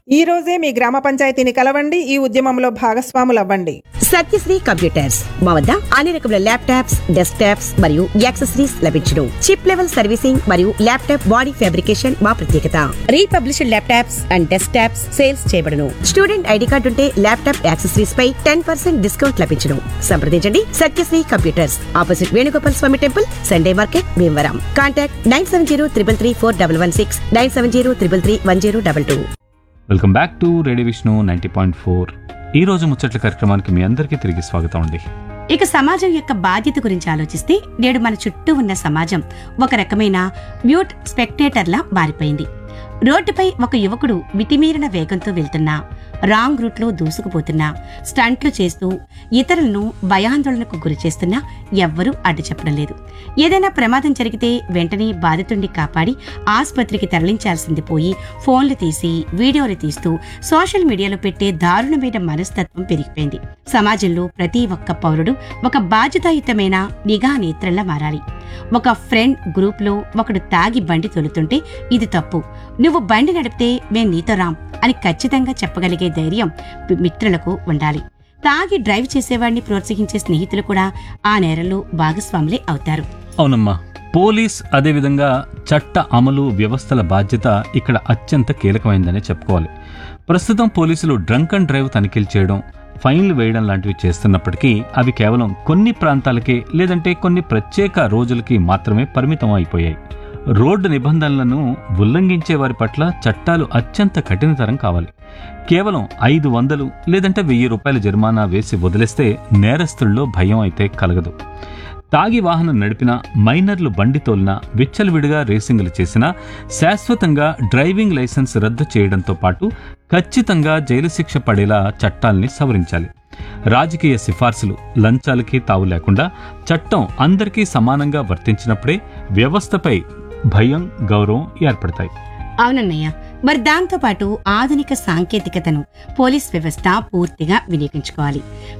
ఈ రోజే మీ గ్రామ పంచాయతీని కలవండి ఈ ఉద్యమంలో భాగస్వాములవ్వండి సత్యశ్రీ కంప్యూటర్స్ మా వద్ద అన్ని రకముల ల్యాప్టాప్స్ డెస్క్ టాప్స్ మరియు యాక్సెసరీస్ లభించును చిప్ లెవెల్ సర్వీసింగ్ మరియు ల్యాప్టాప్ బాడీ ఫ్యాబ్రికేషన్ మా ప్రత్యేకత refurbished laptops and desktops sales చేయబడును స్టూడెంట్ ఐడి కార్డు ఉంటే ల్యాప్టాప్ యాక్సెసరీస్ పై టెన్ పర్సెంట్ డిస్కౌంట్ లభించును సంప్రదించండి Satyasri computers opposite Venugopal Swamy temple Sunday market Bhimavaram contact nine seven zero triple three four double one six nine seven zero triple three one zero double two welcome back to radio Vishnu ninety point four ఈ రోజు ముచ్చట్ల కార్యక్రమానికి మీ అందరికీ తిరిగి స్వాగతం అండి ఇక సమాజం యొక్క బాధ్యత గురించి ఆలోచిస్తే నేడు మన చుట్టూ ఉన్న సమాజం ఒక రకమైన మ్యూట్ స్పెక్టేటర్లా మారిపోయింది రోడ్డుపై ఒక యువకుడు మితిమీరిన వేగంతో వెళ్తున్నా రాంగ్ రూట్లో దూసుకుపోతున్నా స్టంట్లు చేస్తూ ఇతరులను భయాందోళనకు గురి చేస్తున్నా ఎవ్వరూ అడ్డు చెప్పడం లేదు ఏదైనా ప్రమాదం జరిగితే వెంటనే బాధితుడిని కాపాడి ఆసుపత్రికి తరలించాల్సింది పోయి ఫోన్లు తీసి వీడియోలు తీస్తూ సోషల్ మీడియాలో పెట్టే దారుణమైన మనస్తత్వం పెరిగిపోయింది సమాజంలో ప్రతి ఒక్క పౌరుడు ఒక బాధ్యతాయుతమైన నిఘా నేత్రంలా మారాలి ఒక ఫ్రెండ్ గ్రూప్లో ఒకడు తాగి బండి తొలుతుంటే ఇది తప్పు నువ్వు బండి నడిపితే మేం నీతో రాం అని ఖచ్చితంగా చెప్పగలిగే ధైర్యం మిత్రులకు ఉండాలి తాగి డ్రైవ్ చేసేవాడిని ప్రోత్సహించే స్నేహితులు కూడా ఆ నేరంలో భాగస్వాములే అవుతారు అవునమ్మా పోలీస్ అదేవిధంగా చట్ట అమలు వ్యవస్థల బాధ్యత ఇక్కడ అత్యంత కీలకమైందనే చెప్పుకోవాలి ప్రస్తుతం పోలీసులు డ్రంక్ అండ్ డ్రైవ్ తనిఖీలు చేయడం ఫైన్లు వేయడం లాంటివి చేస్తున్నప్పటికీ అవి కేవలం కొన్ని ప్రాంతాలకే లేదంటే కొన్ని ప్రత్యేక రోజులకి మాత్రమే పరిమితం అయిపోయాయి రోడ్డు నిబంధనలను ఉల్లంఘించే వారి పట్ల చట్టాలు అత్యంత కఠినతరం కావాలి కేవలం ఐదు వందలు లేదంటే వెయ్యి రూపాయల జరిమానా వేసి వదిలేస్తే నేరస్తుల్లో భయం అయితే కలగదు తాగి వాహనం నడిపిన మైనర్లు బండి తోలిన విచ్చలవిడిగా రేసింగ్లు చేసినా శాశ్వతంగా డ్రైవింగ్ లైసెన్స్ రద్దు చేయడంతో పాటు ఖచ్చితంగా జైలు శిక్ష పడేలా చట్టాల్ని సవరించాలి రాజకీయ సిఫార్సులు లంచాలకి తావు లేకుండా చట్టం అందరికీ సమానంగా వర్తించినప్పుడే వ్యవస్థపై భయం గౌరవం ఏర్పడతాయి అవునన్నయ్య మరి దాంతో పాటు ఆధునిక సాంకేతికతను పోలీస్ వ్యవస్థ పూర్తిగా వినియోగించుకోవాలి